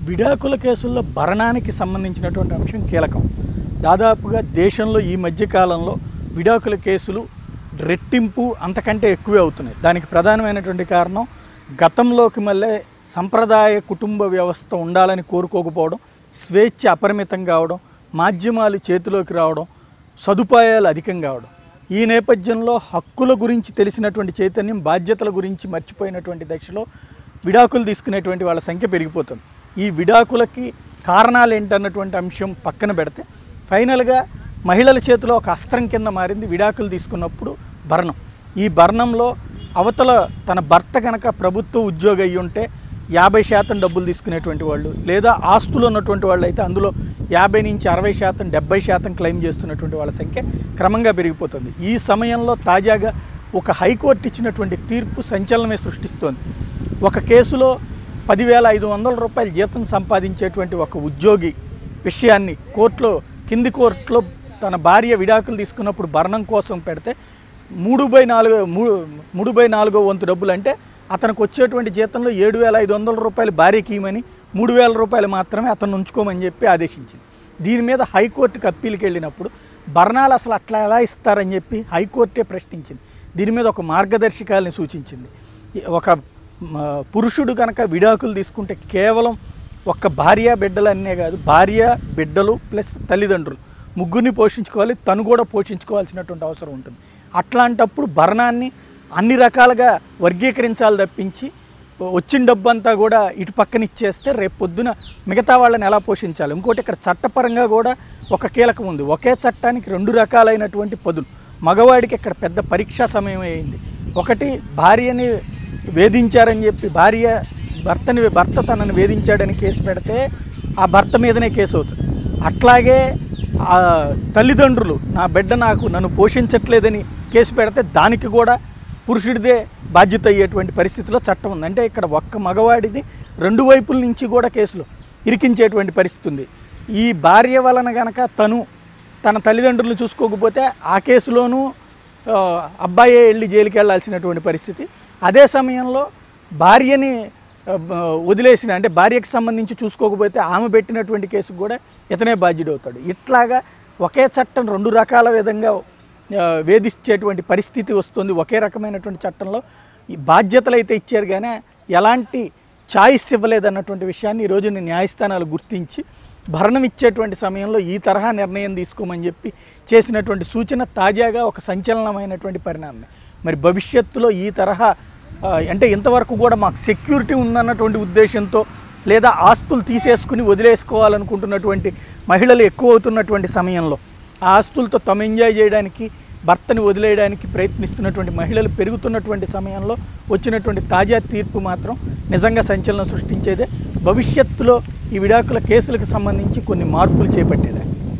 విడాకుల కేసుల్లో భరణానికి సంబంధించినటువంటి అంశం కీలకం దాదాపుగా దేశంలో ఈ మధ్య కాలంలో విడాకుల కేసులు రెట్టింపు అంతకంటే ఎక్కువే అవుతున్నాయి దానికి ప్రధానమైనటువంటి కారణం గతంలోకి మళ్ళీ సంప్రదాయ కుటుంబ వ్యవస్థ ఉండాలని కోరుకోకపోవడం స్వేచ్ఛ అపరిమితం కావడం మాధ్యమాలు చేతిలోకి రావడం సదుపాయాలు అధికం కావడం ఈ నేపథ్యంలో హక్కుల గురించి తెలిసినటువంటి చైతన్యం బాధ్యతల గురించి మర్చిపోయినటువంటి దశలో విడాకులు తీసుకునేటువంటి వాళ్ళ సంఖ్య పెరిగిపోతుంది ఈ విడాకులకి కారణాలు ఏంటన్నటువంటి అంశం పక్కన పెడితే ఫైనల్గా మహిళల చేతిలో ఒక అస్త్రం కింద మారింది విడాకులు తీసుకున్నప్పుడు భరణం ఈ భరణంలో అవతల తన భర్త కనుక ప్రభుత్వ ఉద్యోగి అయ్యి ఉంటే యాభై శాతం డబ్బులు తీసుకునేటువంటి వాళ్ళు లేదా ఆస్తులు ఉన్నటువంటి వాళ్ళు అయితే అందులో యాభై నుంచి అరవై శాతం డెబ్బై శాతం క్లెయిమ్ చేస్తున్నటువంటి వాళ్ళ సంఖ్య క్రమంగా పెరిగిపోతుంది ఈ సమయంలో తాజాగా ఒక హైకోర్టు ఇచ్చినటువంటి తీర్పు సంచలనమే సృష్టిస్తోంది ఒక కేసులో పదివేల ఐదు వందల రూపాయల జీతం సంపాదించేటువంటి ఒక ఉద్యోగి విషయాన్ని కోర్టులో కింది కోర్టులో తన భార్య విడాకులు తీసుకున్నప్పుడు భరణం కోసం పెడితే మూడు బై నాలుగు మూడు మూడు బై నాలుగో వంతు డబ్బులు అంటే అతనికి వచ్చేటువంటి జీతంలో ఏడు వేల ఐదు వందల రూపాయలు భార్యకి ఇవ్వమని మూడు వేల రూపాయలు మాత్రమే అతను ఉంచుకోమని చెప్పి ఆదేశించింది దీని మీద హైకోర్టుకి అప్పీల్కి వెళ్ళినప్పుడు భరణాలు అసలు అట్లా ఎలా ఇస్తారని చెప్పి హైకోర్టే ప్రశ్నించింది దీని మీద ఒక మార్గదర్శకాలని సూచించింది ఈ- ఒక మ, పురుషుడు కనుక విడాకులు తీసుకుంటే కేవలం ఒక్క భార్య బిడ్డలు అన్నే కాదు భార్య బిడ్డలు ప్లస్ తల్లిదండ్రులు ముగ్గురిని పోషించుకోవాలి తను కూడా పోషించుకోవాల్సినటువంటి అవసరం ఉంటుంది అట్లాంటప్పుడు భరణాన్ని అన్ని రకాలుగా వర్గీకరించాలి తప్పించి వచ్చిన డబ్బు అంతా కూడా ఇటు పక్కన ఇచ్చేస్తే రేపు పొద్దున మిగతా వాళ్ళని ఎలా పోషించాలి ఇంకోటి ఇక్కడ చట్టపరంగా కూడా ఒక కీలకం ఉంది ఒకే చట్టానికి రెండు రకాలైనటువంటి పదులు మగవాడికి ఇక్కడ పెద్ద పరీక్షా సమయం అయింది ఒకటి భార్యని వేధించారని చెప్పి భార్య భర్తని భర్త తనని వేధించాడని కేసు పెడితే ఆ భర్త మీదనే కేసు అవుతుంది అట్లాగే ఆ తల్లిదండ్రులు నా బిడ్డ నాకు నన్ను పోషించట్లేదని కేసు పెడితే దానికి కూడా పురుషుడిదే బాధ్యత అయ్యేటువంటి పరిస్థితిలో చట్టం ఉంది అంటే ఇక్కడ ఒక్క మగవాడిది రెండు వైపుల నుంచి కూడా కేసులు ఇరికించేటువంటి పరిస్థితి ఉంది ఈ భార్య వలన గనక తను తన తల్లిదండ్రులను చూసుకోకపోతే ఆ కేసులోనూ ఆ, అబ్బాయే వెళ్ళి జైలుకి వెళ్ళాల్సినటువంటి పరిస్థితి అదే సమయంలో భార్యని ఆ, బ- వదిలేసిన అంటే భార్యకి సంబంధించి చూసుకోకపోతే ఆమె పెట్టినటువంటి కేసుకు కూడా ఇతనే బాధ్యుడవుతాడు ఇట్లాగా ఒకే చట్టం రెండు రకాల విధంగా ఆ, వేధించేటువంటి పరిస్థితి వస్తుంది ఒకే రకమైనటువంటి చట్టంలో ఈ బాధ్యతలు అయితే ఇచ్చారు కానీ ఎలాంటి ఛాయిస్ ఇవ్వలేదన్నటువంటి విషయాన్ని ఈరోజు న్యాయస్థానాలు గుర్తించి భరణం ఇచ్చేటువంటి సమయంలో ఈ తరహా నిర్ణయం తీసుకోమని చెప్పి చేసినటువంటి సూచన తాజాగా ఒక సంచలనమైనటువంటి పరిణామం మరి భవిష్యత్తులో ఈ తరహా ఆ, అంటే ఇంతవరకు కూడా మాకు సెక్యూరిటీ ఉందన్నటువంటి ఉద్దేశంతో లేదా ఆస్తులు తీసేసుకుని వదిలేసుకోవాలనుకుంటున్నటువంటి మహిళలు ఎక్కువ అవుతున్నటువంటి సమయంలో ఆ ఆస్తులతో తమ ఎంజాయ్ చేయడానికి భర్తని వదిలేయడానికి ప్రయత్నిస్తున్నటువంటి మహిళలు పెరుగుతున్నటువంటి సమయంలో వచ్చినటువంటి తాజా తీర్పు మాత్రం నిజంగా సంచలనం సృష్టించేదే భవిష్యత్తులో ఈ విడాకుల కేసులకు సంబంధించి కొన్ని మార్పులు చేపట్టేదే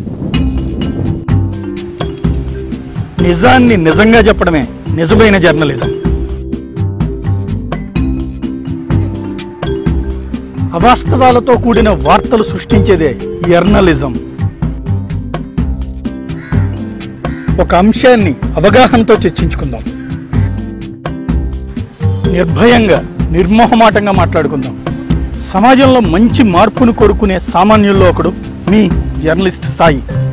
నిజాన్ని నిజంగా చెప్పడమే నిజమైన జర్నలిజం అవాస్తవాలతో కూడిన వార్తలు సృష్టించేదే జర్నలిజం ఒక అంశాన్ని అవగాహనతో చర్చించుకుందాం నిర్భయంగా నిర్మోహమాటంగా మాట్లాడుకుందాం సమాజంలో మంచి మార్పును కోరుకునే సామాన్యుల్లో ఒకడు మీ జర్నలిస్ట్ సాయి